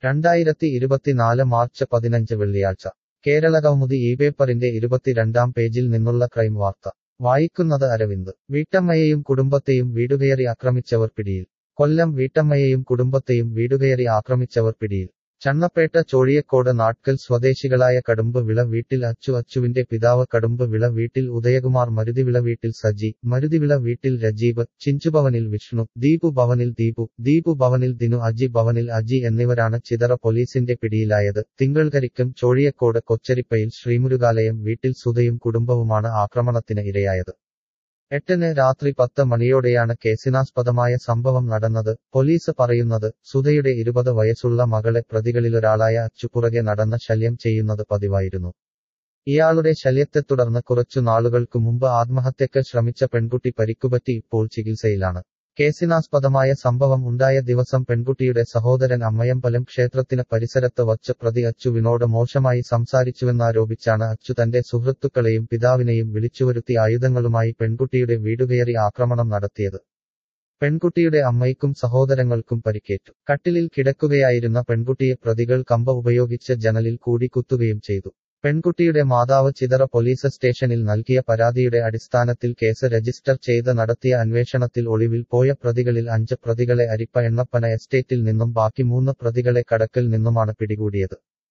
രണ്ടായിരത്തി ഇരുപത്തിനാല് മാർച്ച് പതിനഞ്ച് വെള്ളിയാഴ്ച കേരളകൗമുദി ഈ പേപ്പറിന്റെ ഇരുപത്തിരണ്ടാം പേജിൽ നിന്നുള്ള ക്രൈം വാർത്ത വായിക്കുന്നത് അരവിന്ദ് വീട്ടമ്മയെയും കുടുംബത്തെയും വീടുകയറി ആക്രമിച്ചവർ പിടിയിൽ കൊല്ലം വീട്ടമ്മയെയും കുടുംബത്തെയും വീടുകയറി ആക്രമിച്ചവർ പിടിയിൽ ചണ്ണപ്പേട്ട ചോഴിയക്കോട് നാട്കൽ സ്വദേശികളായ കടുമ്പ് വിള വീട്ടിൽ അച്ചു അച്ചുവിന്റെ പിതാവ് കടുമ്പ് വിള വീട്ടിൽ ഉദയകുമാർ മരുതിവിള വീട്ടിൽ സജി മരുതിവിള വീട്ടിൽ രജീബ് ചിഞ്ചുഭവനിൽ വിഷ്ണു ദീപു ഭവനിൽ ദീപു ദീപു ഭവനിൽ ദിനു അജി ഭവനിൽ അജി എന്നിവരാണ് ചിതറ പോലീസിന്റെ പിടിയിലായത് തിങ്കൾകരിക്കും ചോഴിയക്കോട് കൊച്ചരിപ്പയിൽ ശ്രീമുരുകാലയം വീട്ടിൽ സുധയും കുടുംബവുമാണ് ആക്രമണത്തിന് ഇരയായത് എട്ടിന് രാത്രി പത്ത് മണിയോടെയാണ് കേസിനാസ്പദമായ സംഭവം നടന്നത് പോലീസ് പറയുന്നത് സുധയുടെ ഇരുപത് വയസ്സുള്ള മകളെ പ്രതികളിലൊരാളായ അച്ചുപുറകെ നടന്ന ശല്യം ചെയ്യുന്നത് പതിവായിരുന്നു ഇയാളുടെ ശല്യത്തെ തുടർന്ന് കുറച്ചു നാളുകൾക്കു മുമ്പ് ആത്മഹത്യക്ക് ശ്രമിച്ച പെൺകുട്ടി പരിക്കുപറ്റി ഇപ്പോൾ ചികിത്സയിലാണ് കേസിനാസ്പദമായ സംഭവം ഉണ്ടായ ദിവസം പെൺകുട്ടിയുടെ സഹോദരൻ അമ്മയമ്പലം ക്ഷേത്രത്തിന് പരിസരത്ത് വച്ച് പ്രതി അച്ചുവിനോട് മോശമായി സംസാരിച്ചുവെന്നാരോപിച്ചാണ് അച്ചു തന്റെ സുഹൃത്തുക്കളെയും പിതാവിനെയും വിളിച്ചുവരുത്തി ആയുധങ്ങളുമായി പെൺകുട്ടിയുടെ വീടുകയറി ആക്രമണം നടത്തിയത് പെൺകുട്ടിയുടെ അമ്മയ്ക്കും സഹോദരങ്ങൾക്കും പരിക്കേറ്റു കട്ടിലിൽ കിടക്കുകയായിരുന്ന പെൺകുട്ടിയെ പ്രതികൾ കമ്പ ഉപയോഗിച്ച് ജനലിൽ കൂടി കുത്തുകയും ചെയ്തു പെൺകുട്ടിയുടെ മാതാവ് ചിതറ പോലീസ് സ്റ്റേഷനിൽ നൽകിയ പരാതിയുടെ അടിസ്ഥാനത്തിൽ കേസ് രജിസ്റ്റർ ചെയ്ത് നടത്തിയ അന്വേഷണത്തിൽ ഒളിവിൽ പോയ പ്രതികളിൽ അഞ്ച് പ്രതികളെ അരിപ്പ എണ്ണപ്പന എസ്റ്റേറ്റിൽ നിന്നും ബാക്കി മൂന്ന് പ്രതികളെ കടക്കൽ നിന്നുമാണ് പിടികൂടിയത്